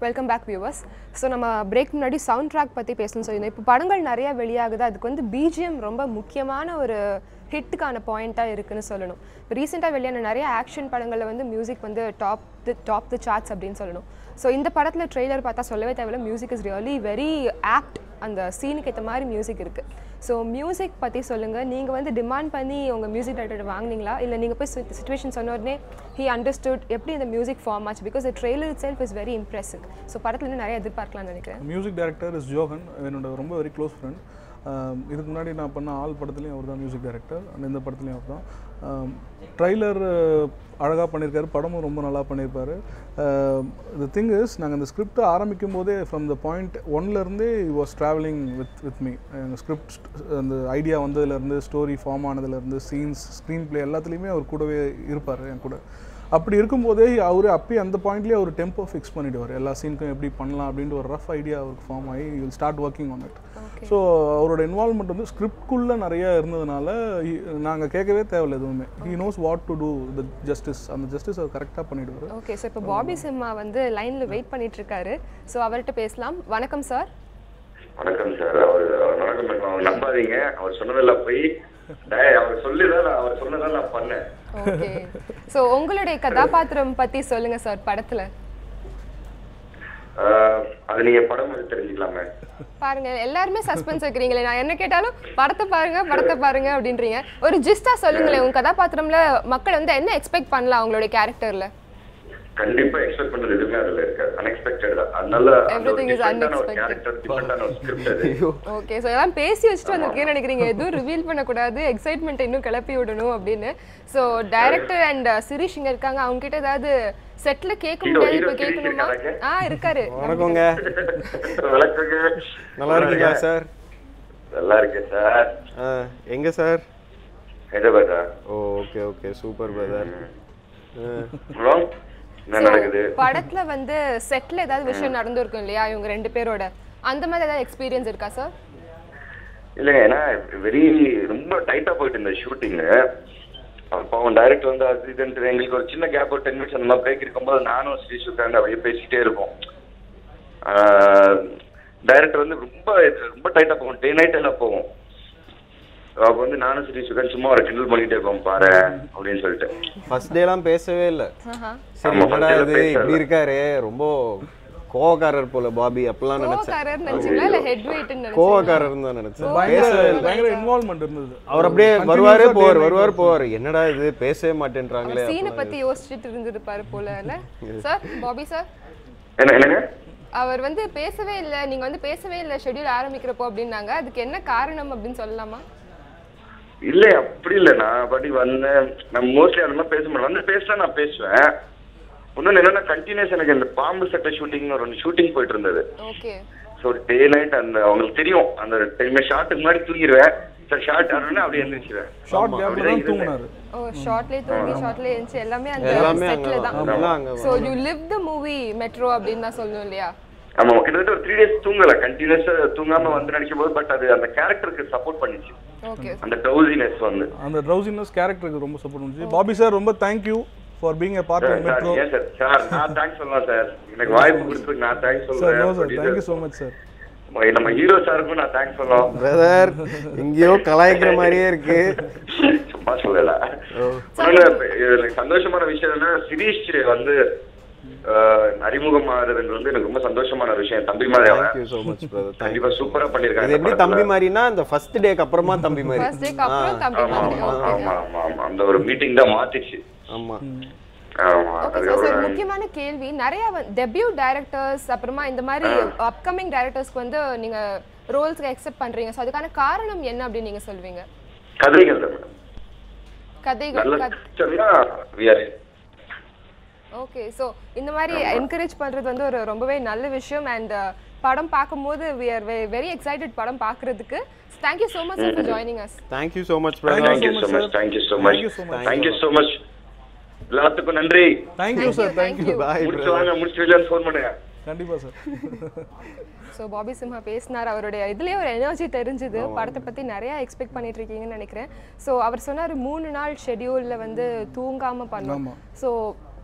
Welcome back viewers so நம்ம break முன்னாடி sound track பற்றி பேசணும்னு சொல்லியிருந்தோம் இப்போ படங்கள் நிறைய வெளியாகுது அதுக்கு வந்து பிஜிஎம் ரொம்ப முக்கியமான ஒரு ஹிட்டுக்கான பாயிண்ட்டாக இருக்குன்னு சொல்லணும் இப்போ ரீசெண்டாக வெளியான நிறைய ஆக்ஷன் படங்களில் வந்து மியூசிக் வந்து top the top the charts அப்படின்னு சொல்லணும் ஸோ இந்த படத்தில் ட்ரெய்லர் பார்த்தா சொல்லவே தேவையில்ல music is really very apt அந்த சீனுக்கு ஏற்ற மாதிரி மியூசிக் இருக்குது ஸோ மியூசிக் பற்றி சொல்லுங்கள் நீங்கள் வந்து டிமாண்ட் பண்ணி உங்கள் மியூசிக் டைரக்டர் வாங்குனீங்களா இல்லை நீங்கள் போய் சுச்சுவேஷன் சொன்ன உடனே ஹி அண்டர்ஸ்டுட் எப்படி இந்த மியூசிக் ஃபார்ம் ஆச்சு because trailer itself is very impressive so படத்துலேருந்து நிறைய எதிர்பார்க்கலாம்னு நினைக்கிறேன் மியூசிக் டைரக்டர் இஸ் ஜோகன் என்னோட ரொம்ப வெரி க்ளோஸ் ஃப்ரெண்ட் இதுக்கு முன்னாடி நான் பண்ண ஆல் படத்துலையும் அவர் தான் மியூசிக் டைரக்டர் அண்ட் இந்த படத்துலையும் அவர் தான் ட்ரைலர் அழகாக பண்ணியிருக்காரு படமும் ரொம்ப நல்லா பண்ணியிருப்பாரு த திங் இஸ் நாங்கள் இந்த ஸ்கிரிப்டை ஆரம்பிக்கும் போதே ஃப்ரம் த பாயிண்ட் ஒன்லேருந்தே was travelling with with me எங்கள் ஸ்கிரிப்ட் அந்த ஐடியா வந்ததுலேருந்து ஸ்டோரி ஃபார்ம் ஆனதுலேருந்து சீன்ஸ் ஸ்க்ரீன் ப்ளே எல்லாத்துலேயுமே அவர் கூடவே இருப்பார் என் கூட அப்படி இருக்கும்போதே அவர் அப்பயே அந்த பாயிண்ட்லேயே அவர் டெம்போ ஃபிக்ஸ் பண்ணிடுவார் எல்லா சீனுக்கும் எப்படி பண்ணலாம் அப்படின்ட்டு ஒரு ரஃப் ஐடியா அவருக்கு ஃபார்ம் ஆகி will start working on it so அவரோட இன்வால்மெண்ட் வந்து ஸ்கிரிப்ட்குள்ளே நிறைய இருந்ததுனால நாங்கள் கேட்கவே தேவையில்ல எதுவுமே he knows what to do the justice அந்த ஜஸ்டிஸ் அவர் கரெக்டாக பண்ணிடுவார் ஓகே ஸோ இப்போ பாபி சிம்மா வந்து லைனில் வெயிட் பண்ணிட்டு இருக்காரு ஸோ அவர்கிட்ட பேசலாம் வணக்கம் சார் வணக்கம் சார் அவர் வணக்கம் மேடம் அவர் நம்பாதீங்க அவர் சொன்னதெல்லாம் போய் டேய், அவர் சொல்லிதான் நான் அவர் சொன்னதான் நான் பண்ணேன் ஓகே ஸோ உங்களுடைய கதாபாத்திரம் பற்றி சொல்லுங்க சார் படத்தில் ஆஹ், அது நீங்க படம் பார்த்து தெரிஞ்சுக்கலாமே பாருங்க எல்லாருமே சஸ்பென்ஸ் வைக்கிறீங்களே நான் என்ன கேட்டாலும் படத்தை பாருங்க படத்தை பாருங்க அப்படின்றீங்க ஒரு ஜிஸ்டா சொல்லுங்களேன் உங்க கதாபாத்திரம்ல மக்கள் வந்து என்ன எக்ஸ்பெக்ட் பண்ணலாம் அவங்களுடைய கேரக்டர்ல கண்டிப்பா எக்ஸ்பெக்ட் பண்றது எதுவுமே அதுல இருக்காது அன்எக்ஸ்பெக்டட் தான் அதனால அந்த ஒரு Everything is different ஆன ஒரு unexpected. கேரக்டர் டிஃபரெண்டான ஒரு ஸ்கிரிப்ட் அது ஓகே ஸோ எல்லாம் பேசி வச்சுட்டு வந்திருக்கேன்னு நினைக்கிறீங்க எதுவும் ரிவீல் பண்ணக்கூடாது எக்ஸைட்மெண்ட் இன்னும் கிளப்பி விடணும் அப்படின்னு ஸோ டைரக்டர் அண்ட் சிரீஷ் இங்க இருக்காங்க அவங்க கிட்ட ஏதாவது செட்ல கேட்க Hero- முடியாது hero இப்போ சிரீஷ் கேட்கணுமா இருக்காரா? ஆ இருக்காரு வணக்கங்க விளக்குங்க நல்லா இருக்கீங்களா சார் நல்லா இருக்கேன் சார் ஆ எங்க சார் ஹைதராபாத்தா oh okay okay super brother அப்புறம் என்ன நடக்குது படத்துல வந்து செட்ல ஏதாவது விஷயம் நடந்திருக்கும் இல்லையா இவங்க ரெண்டு பேரோட அந்த மாதிரி ஏதாவது எக்ஸ்பீரியன்ஸ் இருக்கா சார் இல்லைங்க ஏன்னா வெரி ரொம்ப டைட்டா போயிட்டு இருந்த ஷூட்டிங் அப்போ அவன் டைரக்டர் வந்து அது இதுன்ட்டு எங்களுக்கு ஒரு சின்ன கேப் ஒரு டென் மினிட்ஸ் அந்த மாதிரி பிரேக் இருக்கும்போது நானும் ஸ்ரீஷ் உட்காந்து அப்படியே பேசிக்கிட்டே இருப்போம் டைரக்டர் வந்து ரொம்ப ரொம்ப டைட்டா போகும் டே நைட் எல்லாம் போகும் அப்போ வந்து நானும் ஸ்ரீஷ் உட்காந்து சும்மா ஒரு கிண்டல் பண்ணிட்டே இருப்போம் பாரு அப்படின்னு சொல்லிட்டு ஃபர்ஸ்ட் டேலாம் பேசவே இல்லை ஆஹா சரி ஆமா, என்னடா first day இது பேசவே இப்படி இருக்காரு ரொம்ப கோவக்காரர் போல பாபி அப்பெல்லாம் நினைச்சேன் கோவக்காரர் நினைச்சீங்களா இல்ல ஹெட் வெயிட்னு நினைச்சீங்களா கோவக்காரர் தான் நினைச்சேன் பயங்கர பேசவே இல்லை பயங்கர இன்வால்மெண்ட் இருந்தது அவர் அப்படியே Continuous-ஆ வருவாரே day போவார் night வருவார் போவார் என்னடா இது பேசவே மாட்டேன்றாங்களே சீனை பத்தி யோசிச்சுட்டு இருந்திருப்பாரு போல இல்ல சார் பாபி சார் என்ன என்னங்க அவர் வந்து பேசவே இல்லை நீங்க வந்து பேசவே இல்லை ஷெட்யூல் ஆரம்பிக்கிறப்போ அப்படின்னாங்க அதுக்கு என்ன காரணம் அப்படின்னு சொல்லலாமா இல்லை அப்படி இல்லை நான் பாட்டி வந்தேன் நான் மோஸ்ட்லி அந்த மாதிரி பேச மாட்டேன் வந்து பேசினா நான் பேசுவேன் இன்னொன்று என்னன்னா கண்டினியூஸ் எனக்கு இந்த பாம்பு சட்டை ஷூட்டிங்னு ஒரு ஷூட்டிங் போயிட்டு இருந்தது ஓகே ஸோ டே நைட் அந்த அவங்களுக்கு தெரியும் அந்த டைம் ஷார்ட்டுக்கு முன்னாடி தூங்கிடுவேன் சார் ஷார்ட் ஆடுறேன் அப்படியே எழுந்திரிச்சிருவேன் ஷார்ட் கேப்ல அப்படிதான் தான் இருந்தேன். தூங்கினாரு ஓ ஷார்ட்லயே தூங்கி ஷார்ட்லயே இருந்துச்சு எல்லாமே அந்த எல்லாமே செட்ல அங்க தான் அப்படிலாம் அங்க so you live the movie Metro அப்படின்னு தான் சொல்லணும் இல்லையா ஆமா கிட்டத்தட்ட ஒரு த்ரீ டேஸ் தூங்கல கண்டினியூஸா தூங்காம வந்து நினைக்கும் போது பட் அது அந்த கேரக்டருக்கு சப்போர்ட் பண்ணிச்சு ஓகே அந்த டவுசினஸ் வந்து அந்த ட்ரௌசினஸ் கேரக்டருக்கு ரொம்ப சப்போர்ட் பண்ணுச்சு பாபி சார் ரொம்ப thank you for being a part sir in Metro ஏன் சார் சார் நான் தேங்க்ஸ் சொல்லலாம் சார் எனக்கு வாய்ப்பு கொடுத்ததுக்கு நான் தேங்க்ஸ் சார் நோ சார் சொல்றேன் தேங்க்யூ ஸோ மச் சார் நம்ம ஹீரோ சாருக்கும் நான் தேங்க்ஸ் சொல்லலாம் பிரதர் எங்கேயோ கலாய்க்கிற மாதிரியே இருக்கு சும்மா சொல்லல ஓ. இன்னொன்னு, இதுல எனக்கு சந்தோஷமான விஷயம் என்ன சிரீஷ் வந்து ஆஹ், அறிமுகமாகிறதுன்றது வந்து எனக்கு ரொம்ப சந்தோஷமான விஷயம் தம்பி மாதிரி அவன் தேங்க்யூ ஸோ மச் பிரதர் கண்டிப்பா சூப்பரா பண்ணிருக்காங்க இது எப்படி இந்த தம்பி படத்துல. மாதிரினா இந்த ஃபர்ஸ்ட் டேக்கு அப்புறமா தம்பி மாதிரி ஃபர்ஸ்ட் டேக்கு அப்புறம் தம்பி ஆமா மாதிரி ஆமா ஓகே ஆமா ஆமா ஆமா அந்த ஒரு மீட்டிங் தான் மாத்திச்சு ஆமா ஆமா ஓகே சார் சார் அதுக்கப்புறம் முக்கியமான கேள்வி நிறைய டெபியூ டைரக்டர்ஸ் அப்புறமா இந்த மாதிரி அப்கமிங் டைரக்டர்ஸ்க்கு வந்து நீங்க ரோல்ஸ்க்கு அக்செப்ட் பண்றீங்க ஸோ அதுக்கான காரணம் என்ன அப்படின்னு நீங்க சொல்வீங்க கதைகள் தான் மேடம் கதைகள் நல்ல கத்- சொன்னா we are in. Okay so இந்த மாதிரி என்கரேஜ் பண்றது வந்து ஒரு ரொம்பவே நல்ல விஷயம் அண்ட் படம் பார்க்கும்போது வி ஆர் வெரி எக்ஸைட்டட் படம் பார்க்கறதுக்கு thank you so much for joining us thank you so much Thank Thank brother you so much, thank you so much, Thank you so much. thank you so much. எல்லாத்துக்கும் நன்றி thank you sir thank you bye முடிச்சு வாங்க முடிச்சு இல்லைன்னு phone பண்ணுங்க கண்டிப்பா sir so Bobby Simha பேசினார் அவருடைய இதுலேயே ஒரு எனர்ஜி தெரிஞ்சுது படத்தை பற்றி நிறைய எக்ஸ்பெக்ட் பண்ணிட்டு இருக்கீங்கன்னு நினைக்கிறேன் ஸோ அவர் சொன்னார் மூணு நாள் ஷெட்யூலில் வந்து தூங்காமல் பண்ணோம் ஆமா. ஸோ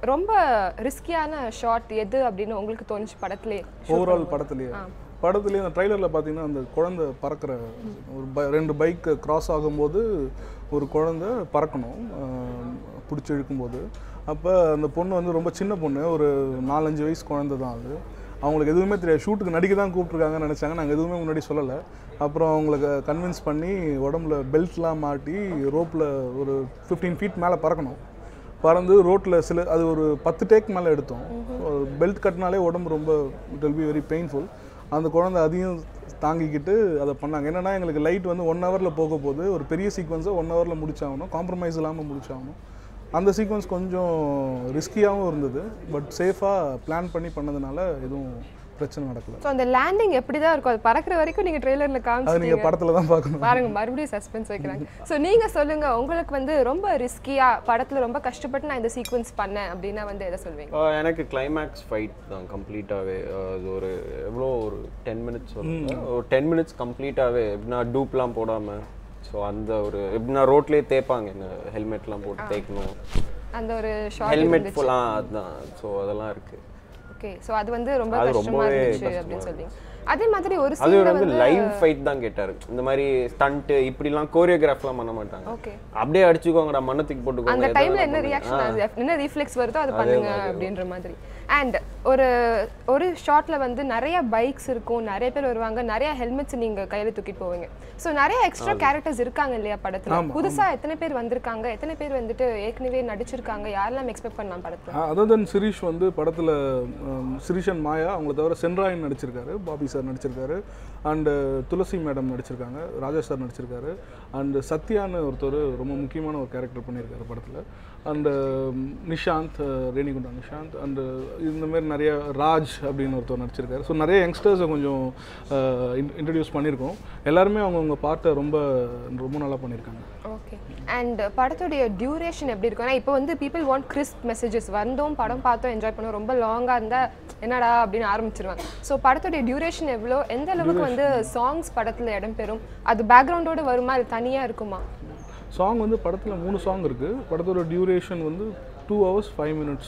ரொம்ப ரிஸ்கியான ஷாட் எது அப்படின்னு உங்களுக்கு தோணுச்சு படத்திலே ஓவரால் படத்துலேயே படத்துலேயே அந்த ட்ரைலரில் பார்த்தீங்கன்னா அந்த குழந்தை பறக்கிற ஒரு ப ரெண்டு பைக் கிராஸ் ஆகும்போது ஒரு குழந்தை பறக்கணும் பிடிச்சி இழுக்கும்போது அப்போ அந்த பொண்ணு வந்து ரொம்ப சின்ன பொண்ணு ஒரு நாலஞ்சு வயசு குழந்தை தான் அது அவங்களுக்கு எதுவுமே தெரியாது ஷூட்டுக்கு நடிக்க தான் கூப்பிட்ருக்காங்கன்னு நினச்சாங்க நாங்கள் எதுவுமே முன்னாடி சொல்லலை அப்புறம் அவங்களுக்கு கன்வின்ஸ் பண்ணி உடம்புல பெல்ட்லாம் மாட்டி ரோப்பில் ஒரு ஃபிஃப்டீன் ஃபீட் மேலே பறக்கணும் பறந்து ரோட்டில் சில அது ஒரு பத்து டேக் மேலே எடுத்தோம் பெல்ட் கட்டினாலே உடம்பு ரொம்ப it will be very painful அந்த குழந்தை அதையும் தாங்கிக்கிட்டு அதை பண்ணாங்க என்னன்னா எங்களுக்கு லைட் வந்து ஒன் ஹவரில் போக போகுது ஒரு பெரிய சீக்வன்ஸை ஒன் ஹவரில் முடிச்சாகணும் காம்ப்ரமைஸ் இல்லாமல் முடிச்சாகணும் அந்த சீக்வன்ஸ் கொஞ்சம் ரிஸ்கியாகவும் இருந்தது பட் சேஃபாக பிளான் பண்ணி பண்ணதுனால எதுவும் பிரச்சனை நடக்கல ஸோ அந்த லேண்டிங் எப்படி தான் இருக்கும் அது பறக்கிற வரைக்கும் நீங்கள் ட்ரெய்லரில் அது காமிச்சிட்டீங்க நீங்கள் படத்தில் தான் பார்க்கணும் பாருங்க மறுபடியும் சஸ்பென்ஸ் வைக்கிறாங்க ஸோ நீங்க சொல்லுங்க உங்களுக்கு வந்து ரொம்ப ரிஸ்கியா படத்துல ரொம்ப கஷ்டப்பட்டு நான் இந்த சீக்வன்ஸ் பண்ணேன் அப்படின்னா வந்து எதை சொல்வீங்க ஆஹ் எனக்கு கிளைமேக்ஸ் ஃபைட் தான் கம்ப்ளீட்டாகவே அது ஒரு எவ்வளோ ஒரு டென் மினிட்ஸ் ஒரு டென் மினிட்ஸ் கம்ப்ளீட்டாகவே எப்படின்னா டூப்லாம் போடாமல் ஸோ அந்த ஒரு எப்படின்னா ரோட்லேயே தேய்ப்பாங்க என்ன ஹெல்மெட்லாம் போட்டு தேய்க்கணும் அந்த ஒரு ஷார்ட் ஹெல்மெட் ஃபுல்லாக அதுதான் ஸோ அதெல்லாம் இருக்குது ஓகே ஸோ அது வந்து ரொம்ப அது கஷ்டமா ரொம்பவே இருந்துச்சு கஷ்டமா அப்படின்னு சொல்றீங்க அதே மாதிரி ஒரு அது சீன்ல வந்து வந்து லைவ் ஃபைட் தான் கேட்டார் இந்த மாதிரி ஸ்டண்ட்டு இப்படிலாம் கோரியோகிராஃப்லாம் பண்ண மாட்டாங்க ஓகே அப்படியே அடிச்சுக்கோங்கடா மண்ணத்துக்கு போட்டுக்கோங்க அந்த எதை டைம்ல வேணா என்ன பண்ணுங்க. ரியாக்ஷன் என்ன ரிஃப்ளெக்ஸ் வருதோ அதை பண்ணுங்க அப்படின்ற மாதிரி அண்ட் ஒரு ஒரு ஷாட்ல வந்து நிறைய பைக்ஸ் இருக்கும் நிறைய பேர் வருவாங்க நிறைய ஹெல்மெட்ஸ் நீங்க கையில தூக்கிட்டு போவீங்க ஸோ நிறைய எக்ஸ்ட்ரா கேரக்டர்ஸ் இருக்காங்க இல்லையா படத்துல புதுசா எத்தனை பேர் வந்திருக்காங்க எத்தனை பேர் வந்துட்டு ஏற்கனவே நடிச்சிருக்காங்க யாரெல்லாம் எக்ஸ்பெக்ட் பண்ணலாம் படத்துல அதர் தென் சிரீஷ் வந்து படத்தில் சிரீஷ் அண்ட் மாயா அவங்கள தவிர சென்ராயன் நடிச்சிருக்காரு பாபி சார் நடிச்சிருக்காரு அண்டு துளசி மேடம் நடிச்சிருக்காங்க ராஜா சார் நடிச்சிருக்காரு அண்டு சத்யான்னு ஒருத்தர் ரொம்ப முக்கியமான ஒரு கேரக்டர் பண்ணியிருக்காரு படத்தில் அண்டு நிஷாந்த் அஹ், ரேணிகுண்டா நிஷாந்த் அண்டு இந்த மாதிரி நிறைய ராஜ் அப்படின்னு ஒருத்தர் நடிச்சிருக்காரு ஸோ நிறைய யங்ஸ்டர்ஸை கொஞ்சம் இன்ட்ரடியூஸ் பண்ணியிருக்கோம் எல்லாருமே அவங்கவுங்க பார்ட்டை ரொம்ப ரொம்ப நல்லா பண்ணியிருக்காங்க ஓகே அண்ட் படத்துடைய டியூரேஷன் எப்படி இருக்கும் ஏன்னா இப்போ வந்து பீப்புள் வாண்ட் கிறிஸ்ப் மெசேஜஸ் வந்தோம் படம் பார்த்தோம் என்ஜாய் பண்ணோம் ரொம்ப லாங்காக இருந்தால் என்னடா அப்படின்னு ஆரம்பிச்சிருவாங்க ஸோ படத்துடைய டியூரேஷன் எவ்வளோ எந்த அளவுக்கு வந்து சாங்ஸ் படத்தில் இடம்பெறும் அது பேக்ரவுண்டோட வருமா அது தனியாக இருக்குமா சாங் வந்து படத்தில் மூணு சாங் இருக்குது படத்தோட டியூரேஷன் வந்து two hours five minutes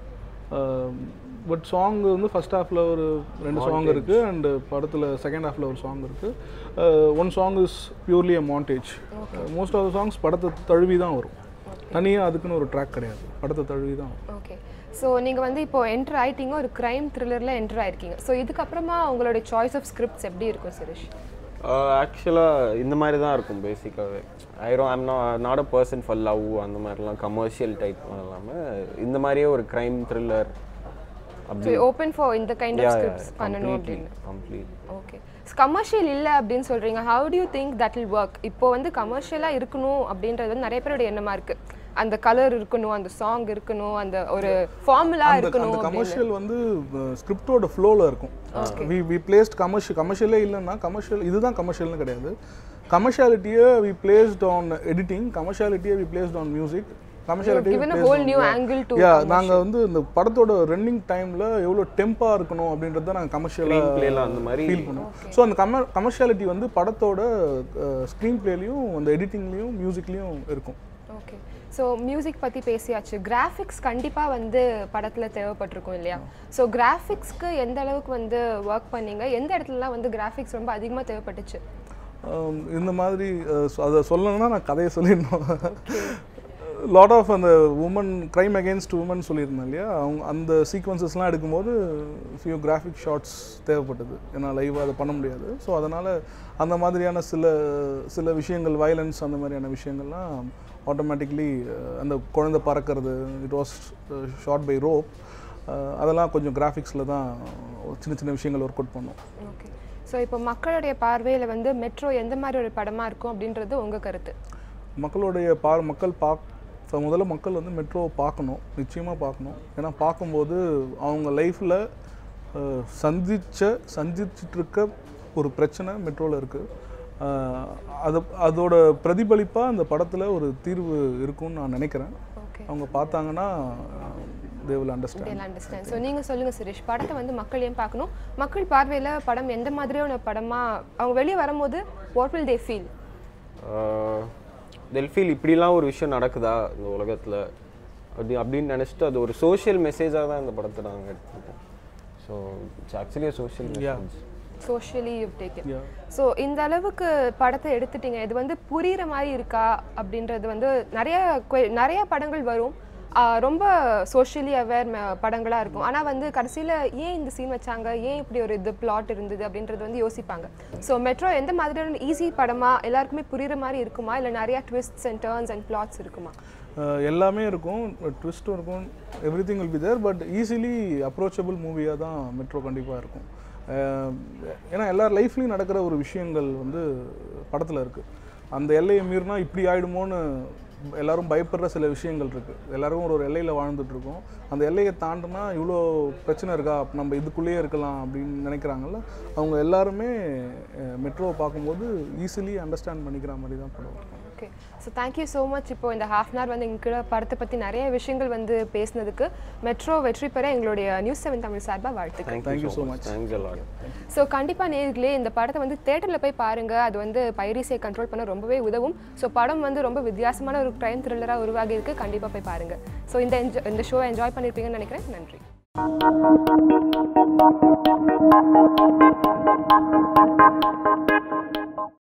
but song வந்து ஃபர்ஸ்ட் ஹாஃபில் ஒரு ரெண்டு சாங் இருக்குது அண்டு படத்தில் செகண்ட் ஹாஃபில் ஒரு சாங் இருக்குது one song is purely a montage most of the songs படத்தை தழுவி தான் வரும் தனியாக அதுக்குன்னு ஒரு ட்ராக் கிடையாது படத்தை தழுவி தான் வரும் ஓகே ஸோ நீங்கள் வந்து இப்போ என்டர் ஆயிட்டீங்க ஒரு க்ரைம் த்ரில்லரில் என்டர் ஆயிருக்கீங்க ஸோ இதுக்கப்புறமா உங்களுடைய சாய்ஸ் ஆஃப் ஸ்கிரிப்ட்ஸ் எப்படி இருக்கும் சுரேஷ் ஆக்சுவலாக இந்த மாதிரி தான் இருக்கும் பேசிக்காகவே ஐரோ I'm not a person for love அந்த மாதிரிலாம் கமர்ஷியல் டைப் இல்லாமல் இந்த மாதிரியே ஒரு க்ரைம் த்ரில்லர் ஸோ அப்படி ஓப்பன் ஃபார் இந்த கைண்ட் ஆஃப் ஸ்கிரிப்ட்ஸ் பண்ணணும் அப்படின்னு கம்ப்ளீட் ஓகே கமர்ஷியல் இல்லை அப்படின்னு சொல்கிறீங்க how do you think that will work இப்போ வந்து கமர்ஷியலாக இருக்கணும் அப்படின்றது வந்து நிறைய பேரோட எண்ணமாக இருக்குது அந்த கலர் இருக்கணும் அந்த சாங் இருக்கணும் அந்த ஒரு ஃபார்முலா அந்த இருக்கணும் அந்த அப்படின்னு கமர்ஷியல் வந்து ஸ்கிரிப்டோட ஃப்ளோவில் இருக்கும் வி வி பிளேஸ்ட் கமர்ஷியல் கமர்ஷியலே இல்லைன்னா கமர்ஷியல் இதுதான் கமர்ஷியல்னு கிடையாது கமர்ஷியாலிட்டியை வி பிளேஸ்ட் ஆன் எடிட்டிங் கமர்ஷியாலிட்டியை we placed on music given a whole new angle to yeah நாங்கள் வந்து இந்த படத்தோட ரன்னிங் டைமில் எவ்வளோ டெம்பாக இருக்கணும் அப்படின்றத நாங்கள் கமர்ஷியலாக பிளேலாம் அந்த மாதிரி ஃபீல் பண்ணுவோம் ஸோ அந்த கம கமர்ஷியாலிட்டி வந்து படத்தோட ஸ்க்ரீன் பிளேலையும் அந்த எடிட்டிங்லேயும் மியூசிக்லேயும் இருக்கும் ஓகே ஸோ மியூசிக் பற்றி பேசியாச்சு கிராஃபிக்ஸ் கண்டிப்பாக வந்து படத்தில் தேவைப்பட்டிருக்கும் இல்லையா ஸோ கிராஃபிக்ஸ்க்கு எந்த அளவுக்கு வந்து ஒர்க் பண்ணீங்க எந்த இடத்துலலாம் வந்து கிராஃபிக்ஸ் ரொம்ப அதிகமாக தேவைப்பட்டுச்சு ஆம், இந்த மாதிரி அஹ், சொ- அதை சொல்லணும்னா நான் கதையை சொல்லிடணும் லாட் ஆஃப் அந்த உமன் க்ரைம் அகேன்ஸ்ட் உமன் சொல்லியிருந்தேன் இல்லையா அவங்க அந்த சீக்வன்சஸ்லாம் எடுக்கும்போது ஃபியூ கிராஃபிக் ஷாட்ஸ் தேவைப்பட்டது ஏன்னா லைவாக அதை பண்ண முடியாது ஸோ அதனால் அந்த மாதிரியான சில சில விஷயங்கள் வயலன்ஸ் அந்த மாதிரியான விஷயங்கள்லாம் ஆட்டோமேட்டிக்லி அந்த குழந்தை பறக்கிறது it was shot by rope அதெல்லாம் கொஞ்சம் கிராஃபிக்ஸில் தான் சின்ன சின்ன விஷயங்கள் ஒர்க் அவுட் பண்ணோம் ஓகே ஸோ இப்போ மக்களுடைய பார்வையில் வந்து மெட்ரோ எந்த மாதிரி ஒரு படமாக இருக்கும் அப்படின்றது உங்கள் கருத்து மக்களுடைய பா மக்கள் பாக் so முதல்ல மக்கள் வந்து மெட்ரோவை பார்க்கணும் நிச்சயமாக பார்க்கணும் ஏன்னா பார்க்கும்போது அவங்க லைஃப்பில் சந்திச்ச சந்திச்சிட்டு இருக்க ஒரு பிரச்சனை மெட்ரோவில் இருக்குது அது அதோட பிரதிபலிப்பாக அந்த படத்தில் ஒரு தீர்வு இருக்கும்னு நான் நினைக்கிறேன் ஓகே அவங்க பார்த்தாங்கன்னா they will understand understand so நீங்கள் சொல்லுங்கள் சுரேஷ் படத்தை வந்து மக்கள் ஏன் பார்க்கணும் மக்கள் பார்வையில் படம் எந்த மாதிரியான படமாக அவங்க வெளியே வரும்போது what will they feel they'll feel இப்படிலாம் ஒரு விஷயம் நடக்குதா இந்த உலகத்தில் அப்படி அப்படின்னு நினச்சிட்டு அது ஒரு சோஷியல் மெசேஜாக தான் இந்த படத்தை நாங்கள் எடுத்துருக்கோம் so it's actually social message socially you take Yeah. So இந்த அளவுக்கு படத்தை எடுத்துட்டீங்க இது வந்து புரியுற மாதிரி இருக்கா அப்படின்றது வந்து நிறைய que- நிறைய படங்கள் வரும் ஆஹ் ரொம்ப சோஷியலி அவேர் படங்களாக இருக்கும் ஆனால் வந்து கடைசியில் ஏன் இந்த சீன் வச்சாங்க ஏன் இப்படி ஒரு இது பிளாட் இருந்தது அப்படின்றது வந்து யோசிப்பாங்க ஸோ மெட்ரோ எந்த மாதிரியான ஈஸி படமா எல்லாருக்குமே புரியுற மாதிரி இருக்குமா இல்லை நிறைய twists and turns and plots இருக்குமா அஹ் எல்லாமே இருக்கும் ட்விஸ்ட்டும் இருக்கும் everything will be there but easily approachable மூவியாக தான் மெட்ரோ கண்டிப்பாக இருக்கும் அஹ் ஏன்னா எல்லார் லைஃப்லையும் நடக்கிற ஒரு விஷயங்கள் வந்து படத்தில் இருக்குது அந்த எல்லையை மீறினா இப்படி ஆயிடுமோன்னு எல்லாரும் பயப்படுற சில விஷயங்கள் இருக்குது எல்லாரும் ஒரு ஒரு எல்லையில் வாழ்ந்துட்டு இருக்கோம் அந்த எல்லையை தாண்டினா இவ்வளோ பிரச்சனை இருக்கா அப்ப நம்ம இதுக்குள்ளேயே இருக்கலாம் அப்படின்னு நினைக்கிறாங்கல்ல அவங்க எல்லாருமே மெட்ரோவை பார்க்கும்போது ஈஸிலி அண்டர்ஸ்டாண்ட் பண்ணிக்கிற மாதிரி தான் படம் இருக்கும் okay so thank you so much இப்போ இந்த ஹாஃப் அன் ஹவர் வந்து எங்க படத்தை பற்றி நிறைய விஷயங்கள் வந்து பேசினதுக்கு மெட்ரோ வெற்றி பெற எங்களுடைய நியூஸ் செவன் தமிழ் சார்பாக வாழ்த்துக்கள் தேங்க்யூ ஸோ மச் தேங்க்ஸ் எல்லாம் ஸோ கண்டிப்பாக நேர்களே இந்த படத்தை வந்து தேட்டரில் போய் பாருங்கள் அது வந்து பைரசியை கண்ட்ரோல் பண்ண ரொம்பவே உதவும் ஸோ படம் வந்து ரொம்ப வித்தியாசமான ஒரு க்ரைம் த்ரில்லராக உருவாகி இருக்கு கண்டிப்பாக போய் பாருங்கள் ஸோ இந்த enjoy- இந்த ஷோ என்ஜாய் பண்ணியிருப்பீங்கன்னு நினைக்கிறேன் நன்றி